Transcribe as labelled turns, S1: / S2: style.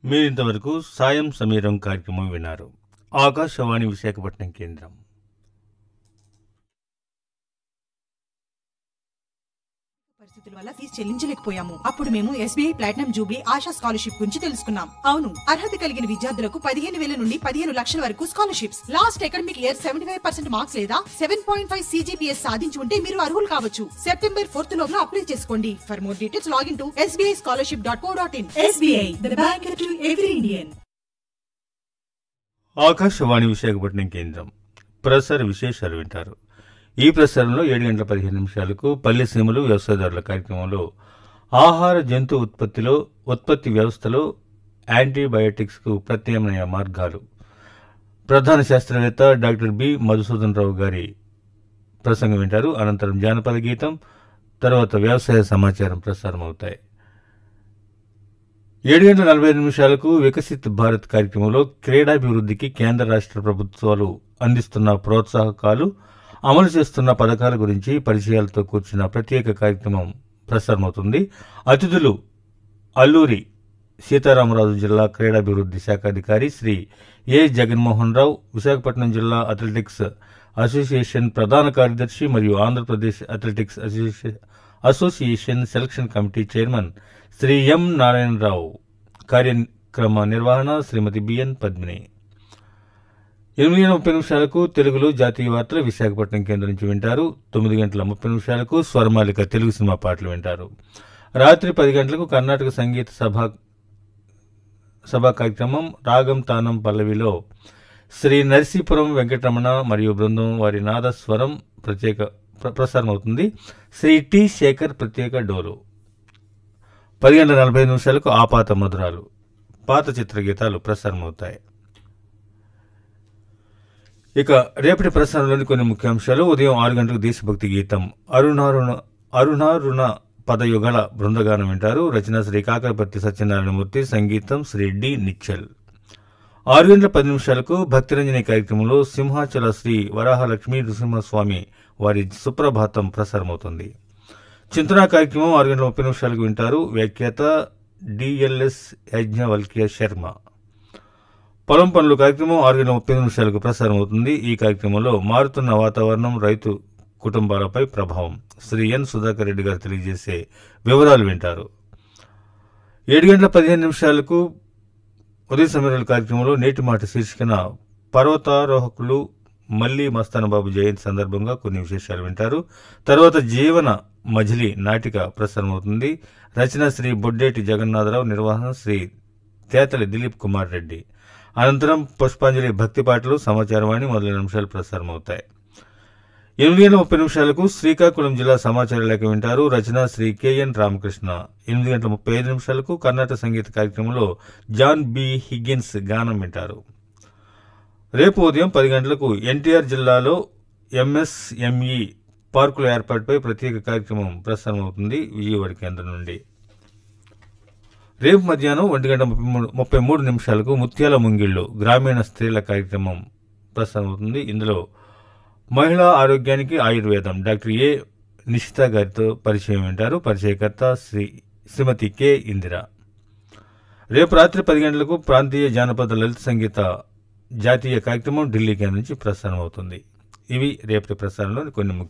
S1: మీరింతవరకు సాయం సమీరం కార్యక్రమం విన్నారు ఆకాశవాణి విశాఖపట్నం కేంద్రం
S2: పరిస్థితుల వల్ల ఫీజు చెల్లించలేకపోయాము అప్పుడు మేము SBI platinum jubilee Asha scholarship గురించి తెలుసుకున్నాం అవును అర్హత కలిగిన విద్యార్థులకు పదిహేను వేల నుండి పదిహేను లక్షల వరకు scholarships last academic year seventy five percent marks లేదా సెవెన్ పాయింట్ ఫైవ్ సీజీపీఎస్ సాధించి ఉంటే మీరు అర్హులు కావచ్చు సెప్టెంబర్ ఫోర్త్ లోగా అప్లై చేసుకోండి for more details login to SBI scholarship dot co dot in SBI the bank to every Indian
S1: Akashvani Visakhapatnam కేంద్రం ప్రసార విశేషాలు వింటారు ఈ ప్రసారంలో ఏడు గంటల పదిహేను నిమిషాలకు పల్లె సీమలు వ్యవసాయదారుల కార్యక్రమంలో ఆహార జంతు ఉత్పత్తిలో ఉత్పత్తి వ్యవస్థలో యాంటీబయాటిక్స్కు ప్రత్యామ్నాయ మార్గాలు ప్రధాన శాస్త్రవేత్త డాక్టర్ బి మధుసూదన్ రావు గారి ప్రసంగం వింటారు అనంతరం జానపద గీతం తర్వాత వ్యవసాయ సమాచారం ప్రసారం అవుతాయి ఏడు గంటల నలభై ఐదు నిమిషాలకు వికసిత్ భారత్ కార్యక్రమంలో క్రీడాభివృద్ధికి కేంద్ర రాష్ట్ర ప్రభుత్వాలు అందిస్తున్న ప్రోత్సాహకాలు అమలు చేస్తున్న పథకాల గురించి పరిచయాలతో కూర్చున్న ప్రత్యేక కార్యక్రమం ప్రసారమవుతుంది అతిథులు అల్లూరి సీతారామరాజు జిల్లా క్రీడాభివృద్ధి శాఖ అధికారి శ్రీ ఏ జగన్మోహన్ రావు విశాఖపట్నం జిల్లా అథ్లెటిక్స్ అసోసియేషన్ ప్రధాన కార్యదర్శి మరియు Andhra Pradesh athletics అసోసియే- association selection committee chairman Shri ఎం నారాయణరావు కార్యక్రమ నిర్వహణ శ్రీమతి బిఎన్ పద్మిని ఎనిమిది గంటల ముప్పై నిమిషాలకు తెలుగులో జాతీయ వార్తలు విశాఖపట్నం కేంద్రం నుంచి వింటారు తొమ్మిది గంటల ముప్పై నిమిషాలకు స్వరమాలిక తెలుగు సినిమా పాటలు వింటారు రాత్రి పది గంటలకు కర్ణాటక సంగీత సభ సభా కార్యక్రమం రాగం తానం పల్లవిలో శ్రీ నరసీపురం వెంకటరమణ మరియు బృందం వారి నాదస్వరం ప్రత్యేక ప్ర- ప్రసారం అవుతుంది శ్రీ టి శేఖర్ ప్రత్యేక డోలు పది గంటల నలభై నిమిషాలకు ఆపాత మధురాలు పాత చిత్రగీతాలు ప్రసారం అవుతాయి ఇక రేపటి ప్రసారంలోని కొన్ని ముఖ్యాంశాలు ఉదయం ఆరు గంటలకు దేశభక్తి గీతం అరుణారుణ అరుణారుణ పదయుగల బృందగానం వింటారు రచన శ్రీ కాకరపర్తి సత్యనారాయణమూర్తి సంగీతం శ్రీ డి నిచ్చల్ ఆరు గంటల పది నిమిషాలకు భక్తిరంజని కార్యక్రమంలో సింహాచల శ్రీ వరాహలక్ష్మీ నృసింహస్వామి వారి సుప్రభాతం ప్రసారమవుతుంది చింతన కార్యక్రమం ఆరు గంటల ముప్పై నిమిషాలకు వింటారు వ్యాఖ్యాత డిఎల్ఎస్ యజ్ఞవల్క్య శర్మ పొలం పనులు కార్యక్రమం ఆరు గంటల ముప్పై నిమిషాలకు ప్రసారం అవుతుంది ఈ కార్యక్రమంలో మారుతున్న వాతావరణం రైతు కుటుంబాలపై ప్రభావం శ్రీ ఎన్ సుధాకర్ రెడ్డి గారు తెలియజేసే వివరాలు వింటారు ఏడు గంటల పదిహేను నిమిషాలకు ఉదయ సమీరాల కార్యక్రమంలో నేటి మాట శీర్షికన పర్వతారోహకులు మల్లి మస్తానబాబు జయంతి సందర్భంగా కొన్ని విశేషాలు వింటారు తర్వాత జీవన మజిలీ నాటిక ప్రసారమవుతుంది రచన శ్రీ బొడ్డేటి జగన్నాథరావు నిర్వహణ శ్రీ తేతలి దిలీప్ కుమార్ రెడ్డి అనంతరం పుష్పాంజలి భక్తి పాటలు సమాచారవాణి మొదలైన అంశాలు ప్రసారమవుతాయి ఎనిమిది గంటల ముప్పై నిమిషాలకు శ్రీకాకుళం జిల్లా సమాచార లేఖ వింటారు రచన శ్రీ కెఎన్ రామకృష్ణ ఎనిమిది గంటల ముప్పై ఐదు నిమిషాలకు కర్ణాటక సంగీత కార్యక్రమంలో జాన్ బి హిగ్గిన్స్ గానం వింటారు రేపు ఉదయం పది గంటలకు ఎన్టీఆర్ జిల్లాలో ఎంఎస్ఎంఈ పార్కుల ఏర్పాటుపై ప్రత్యేక కార్యక్రమం ప్రసారం అవుతుంది విజయవాడ కేంద్రం నుండి రేపు మధ్యాహ్నం ఒంటి గంట ముప్పై మూడు ముప్పై మూడు నిమిషాలకు ముత్యాల ముంగిళ్ళు గ్రామీణ స్త్రీల కార్యక్రమం ప్రసారం అవుతుంది ఇందులో మహిళా ఆరోగ్యానికి ఆయుర్వేదం డాక్టర్ ఏ నిషిత గారితో పరిచయం వింటారు పరిచయకర్త శ్రీ శ్రీమతి కె ఇందిర రేపు రాత్రి పది గంటలకు ప్రాంతీయ జానపద లలిత సంగీత జాతీయ కార్యక్రమం ఢిల్లీ కేంద్రం నుంచి ప్రసారం అవుతుంది ఇవి రేపటి ప్రసారంలో కొన్ని ముఖ్య